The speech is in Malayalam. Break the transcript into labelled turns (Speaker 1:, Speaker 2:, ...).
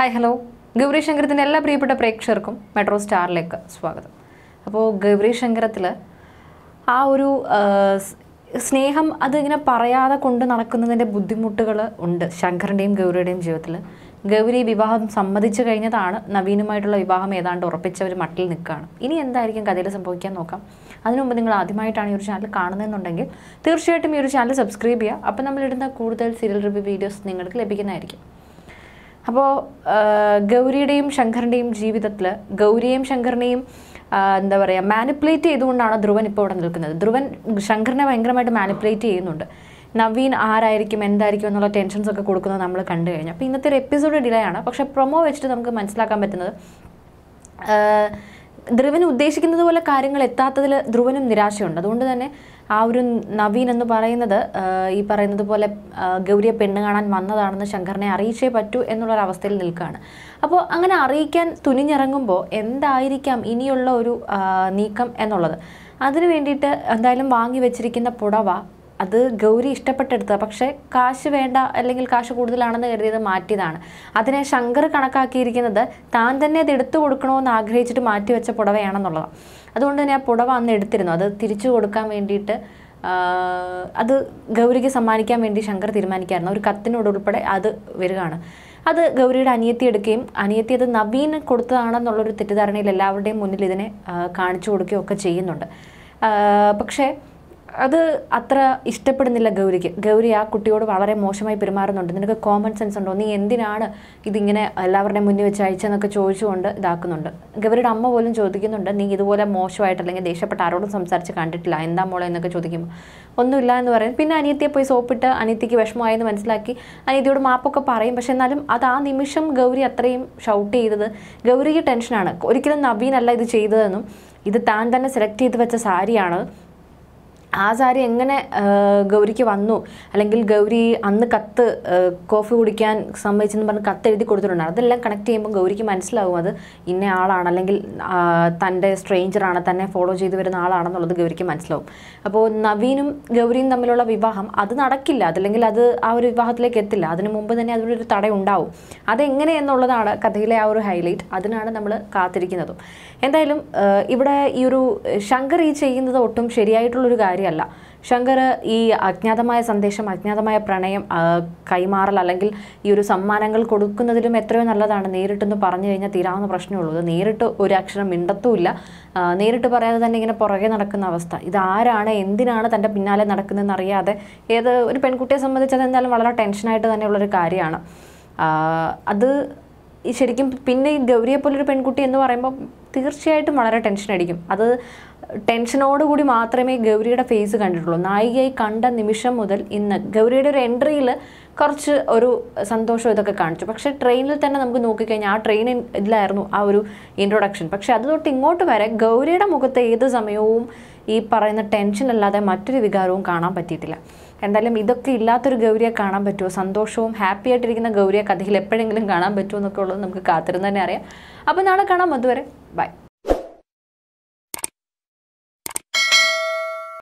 Speaker 1: ഹായ് ഹലോ ഗൗരി ശങ്കരത്തിൻ്റെ എല്ലാ പ്രിയപ്പെട്ട പ്രേക്ഷകർക്കും മെട്രോ സ്റ്റാറിലേക്ക് സ്വാഗതം അപ്പോൾ ഗൗരി ശങ്കരത്തിൽ ആ ഒരു ആ, സ്- സ്നേഹം അതിങ്ങനെ പറയാതെ കൊണ്ട് നടക്കുന്നതിൻ്റെ ബുദ്ധിമുട്ടുകൾ ഉണ്ട് ശങ്കറിൻ്റെയും ഗൗരിയുടെയും ജീവിതത്തിൽ ഗൗരി വിവാഹം സമ്മതിച്ചു കഴിഞ്ഞതാണ് നവീനുമായിട്ടുള്ള വിവാഹം ഏതാണ്ട് ഉറപ്പിച്ച ഒരു മട്ടിൽ നിൽക്കുകയാണ് ഇനി എന്തായിരിക്കും കഥയിൽ സംഭവിക്കാൻ നോക്കാം അതിനു മുമ്പ് നിങ്ങൾ ആദ്യമായിട്ടാണ് ഈ ഒരു ചാനൽ കാണുന്നതെന്നുണ്ടെങ്കിൽ തീർച്ചയായിട്ടും ഈ ഒരു ചാനൽ സബ്സ്ക്രൈബ് ചെയ്യുക അപ്പോൾ നമ്മളിടുന്ന കൂടുതൽ സീരിയൽ റിവ്യൂ വീഡിയോസ് നിങ്ങൾക്ക് ലഭിക്കുന്നതായിരിക്കും അപ്പോൾ ഗൗരിയുടെയും ശങ്കറിൻ്റെയും ജീവിതത്തിൽ ഗൗരിയെയും ശങ്കറിനെയും ആ, എന്താ പറയുക മാനിപ്പുലേറ്റ് ചെയ്തുകൊണ്ടാണ് ധ്രുവൻ ഇപ്പോൾ ഇവിടെ നിൽക്കുന്നത് ധ്രുവൻ ശങ്കറിനെ ഭയങ്കരമായിട്ട് മാനിപ്പുലേറ്റ് ചെയ്യുന്നുണ്ട് നവീൻ ആരായിരിക്കും എന്തായിരിക്കും എന്നുള്ള ടെൻഷൻസ് ഒക്കെ കൊടുക്കുന്നത് നമ്മൾ കണ്ടു കഴിഞ്ഞു അപ്പോൾ ഇന്നത്തെ ഒരു എപ്പിസോഡ് ഡിലേ ആണ് പക്ഷേ പ്രൊമോ വെച്ചിട്ട് നമുക്ക് മനസ്സിലാക്കാൻ പറ്റുന്നത് ആഹ് ധ്രുവന് ഉദ്ദേശിക്കുന്നത് പോലെ കാര്യങ്ങൾ എത്താത്തതിൽ ധ്രുവനും നിരാശയുണ്ട് അതുകൊണ്ട് തന്നെ ആ ഒരു നവീൻ എന്ന് പറയുന്നത് ആഹ് ഈ പറയുന്നത് പോലെ ആഹ് ഗൗരിയെ പെണ്ണ് കാണാൻ വന്നതാണെന്ന് ശങ്കറിനെ അറിയിച്ചേ പറ്റൂ എന്നുള്ളൊരവസ്ഥയിൽ നിൽക്കുകയാണ് അപ്പോൾ അങ്ങനെ അറിയിക്കാൻ തുനിഞ്ഞിറങ്ങുമ്പോൾ എന്തായിരിക്കാം ഇനിയുള്ള ഒരു ആഹ് നീക്കം എന്നുള്ളത് അതിനു വേണ്ടിയിട്ട് എന്തായാലും വാങ്ങി വെച്ചിരിക്കുന്ന പുടവ അത് ഗൗരി ഇഷ്ടപ്പെട്ടെടുത്തത് പക്ഷേ കാശ് വേണ്ട അല്ലെങ്കിൽ കാശ് കൂടുതലാണെന്ന് കരുതിയത് മാറ്റിയതാണ് അതിനെ ശങ്കർ കണക്കാക്കിയിരിക്കുന്നത് താൻ തന്നെ അത് എടുത്തു കൊടുക്കണമെന്ന് ആഗ്രഹിച്ചിട്ട് മാറ്റിവെച്ച പുടവയാണെന്നുള്ളതാണ് അതുകൊണ്ട് തന്നെ ആ പുടവ അന്ന് എടുത്തിരുന്നു അത് തിരിച്ചു കൊടുക്കാൻ വേണ്ടിയിട്ട് ആഹ്, അത് ഗൗരിക്ക് സമ്മാനിക്കാൻ വേണ്ടി ശങ്കർ തീരുമാനിക്കായിരുന്നു ഒരു കത്തിനോട് ഉൾപ്പെടെ അത് വരികയാണ് അത് ഗൗരിയുടെ അനിയത്തി എടുക്കുകയും അനിയത്തി അത് നവീന് കൊടുത്തതാണെന്നുള്ളൊരു തെറ്റിദ്ധാരണയിൽ എല്ലാവരുടെയും മുന്നിൽ ഇതിനെ ആഹ്, കാണിച്ചു കൊടുക്കുകയും ഒക്കെ ചെയ്യുന്നുണ്ട് ആഹ്, പക്ഷേ അത് അത്ര ഇഷ്ടപ്പെടുന്നില്ല ഗൗരിക്ക് ഗൗരി ആ കുട്ടിയോട് വളരെ മോശമായി പെരുമാറുന്നുണ്ട് നിനക്ക് കോമൺ സെൻസ് ഉണ്ടോ നീ എന്തിനാണ് ഇതിങ്ങനെ എല്ലാവരുടെയും മുന്നിൽ വെച്ച് അയച്ചെന്നൊക്കെ ചോദിച്ചുകൊണ്ട് ഇതാക്കുന്നുണ്ട് ഗൗരിയുടെ അമ്മ പോലും ചോദിക്കുന്നുണ്ട് നീ ഇതുപോലെ മോശമായിട്ട് അല്ലെങ്കിൽ ദേഷ്യപ്പെട്ട് ആരോടും സംസാരിച്ച് കണ്ടിട്ടില്ല എന്താ മോളെ എന്നൊക്കെ ചോദിക്കുമ്പോൾ ഒന്നുമില്ല എന്ന് പറയും പിന്നെ അനിയത്തിയെ പോയി സോപ്പിട്ട് അനിയത്തിക്ക് വിഷമമായെന്ന് മനസ്സിലാക്കി അനിയത്തിയോട് മാപ്പൊക്കെ പറയും പക്ഷെ എന്നാലും അത് ആ നിമിഷം ഗൗരി അത്രയും ഷൗട്ട് ചെയ്തത് ഗൗരിക്ക് ടെൻഷനാണ് ഒരിക്കലും നവീനല്ല ഇത് ചെയ്തതെന്നും ഇത് താൻ തന്നെ സെലക്ട് ചെയ്ത് വെച്ച സാരിയാണ് ആ സാരി എങ്ങനെ ആ, ഗൗരിക്ക് വന്നു അല്ലെങ്കിൽ ഗൗരി അന്ന് കത്ത് ആ, കോഫി കുടിക്കാൻ സമ്മതിച്ചെന്ന് പറഞ്ഞ് കത്ത് എഴുതി കൊടുത്തിട്ടുണ്ട് അതെല്ലാം കണക്ട് ചെയ്യുമ്പോൾ ഗൗരിക്ക് മനസ്സിലാവും അത് ഇന്ന ആളാണ് അല്ലെങ്കിൽ ആ, തൻ്റെ സ്ട്രേഞ്ചറാണ് തന്നെ ഫോളോ ചെയ്ത് വരുന്ന ആളാണെന്നുള്ളത് ഗൗരിക്ക് മനസ്സിലാവും അപ്പോൾ നവീനും ഗൗരിയും തമ്മിലുള്ള വിവാഹം അത് നടക്കില്ല അതല്ലെങ്കിൽ അത് ആ ഒരു വിവാഹത്തിലേക്ക് എത്തില്ല അതിനു മുമ്പ് തന്നെ അതിനൊരു തടയം ഉണ്ടാവും അതെങ്ങനെ എന്നുള്ളതാണ് കഥയിലെ ആ ഒരു ഹൈലൈറ്റ് അതിനാണ് നമ്മൾ കാത്തിരിക്കുന്നതും എന്തായാലും ആ, ഇവിടെ ഈ ഒരു ശങ്കർ ഈ ചെയ്യുന്നത് ഒട്ടും ശരിയായിട്ടുള്ളൊരു കാര്യമല്ല ശങ്കർ ഈ അജ്ഞാതമായ സന്ദേശം അജ്ഞാതമായ പ്രണയം ആ, കൈമാറൽ അല്ലെങ്കിൽ ഈ ഒരു സമ്മാനങ്ങൾ കൊടുക്കുന്നതിലും എത്രയോ നല്ലതാണ് നേരിട്ടൊന്ന് പറഞ്ഞു കഴിഞ്ഞാൽ തീരാവുന്ന പ്രശ്നമുള്ളൂ ഇത് നേരിട്ട് ഒരു അക്ഷരം മിണ്ടത്തുമില്ല ആ, നേരിട്ട് പറയാതെ തന്നെ ഇങ്ങനെ പുറകെ നടക്കുന്ന അവസ്ഥ ഇത് ആരാണ് എന്തിനാണ് തൻ്റെ പിന്നാലെ നടക്കുന്നതെന്ന് അറിയാതെ ഏത് ഒരു പെൺകുട്ടിയെ സംബന്ധിച്ചത് എന്തായാലും വളരെ ടെൻഷനായിട്ട് തന്നെയുള്ളൊരു കാര്യമാണ് ആ, അത് ഈ ശരിക്കും പിന്നെ ഈ ഗൗരിയെ പോലൊരു പെൺകുട്ടി എന്ന് പറയുമ്പോൾ തീർച്ചയായിട്ടും വളരെ ടെൻഷൻ അടിക്കും അത് ടെൻഷനോടുകൂടി മാത്രമേ ഗൗരിയുടെ ഫേസ് കണ്ടിട്ടുള്ളൂ നായികയായി കണ്ട നിമിഷം മുതൽ ഇന്ന് ഗൗരിയുടെ ഒരു എൻട്രിയിൽ കുറച്ച് ഒരു സന്തോഷം ഇതൊക്കെ കാണിച്ചു പക്ഷേ ട്രെയിനിൽ തന്നെ നമുക്ക് നോക്കിക്കഴിഞ്ഞാൽ ആ ട്രെയിനിൽ ഇതിലായിരുന്നു ആ ഒരു ഇൻട്രൊഡക്ഷൻ പക്ഷേ അത് തൊട്ട് ഇങ്ങോട്ട് വരെ ഗൗരിയുടെ മുഖത്ത് ഏത് സമയവും ഈ പറയുന്ന ടെൻഷൻ അല്ലാതെ മറ്റൊരു വികാരവും കാണാൻ പറ്റിയിട്ടില്ല എന്തായാലും ഇതൊക്കെ ഇല്ലാത്തൊരു ഗൗരിയെ കാണാൻ പറ്റുമോ സന്തോഷവും ഹാപ്പി ആയിട്ടിരിക്കുന്ന ഗൗരിയെ കഥയിൽ എപ്പോഴെങ്കിലും കാണാൻ പറ്റുമോ എന്നൊക്കെ ഉള്ളത് നമുക്ക് കാത്തിരുന്ന് തന്നെ അറിയാം അപ്പോൾ നാളെ കാണാം അതുവരെ ബൈ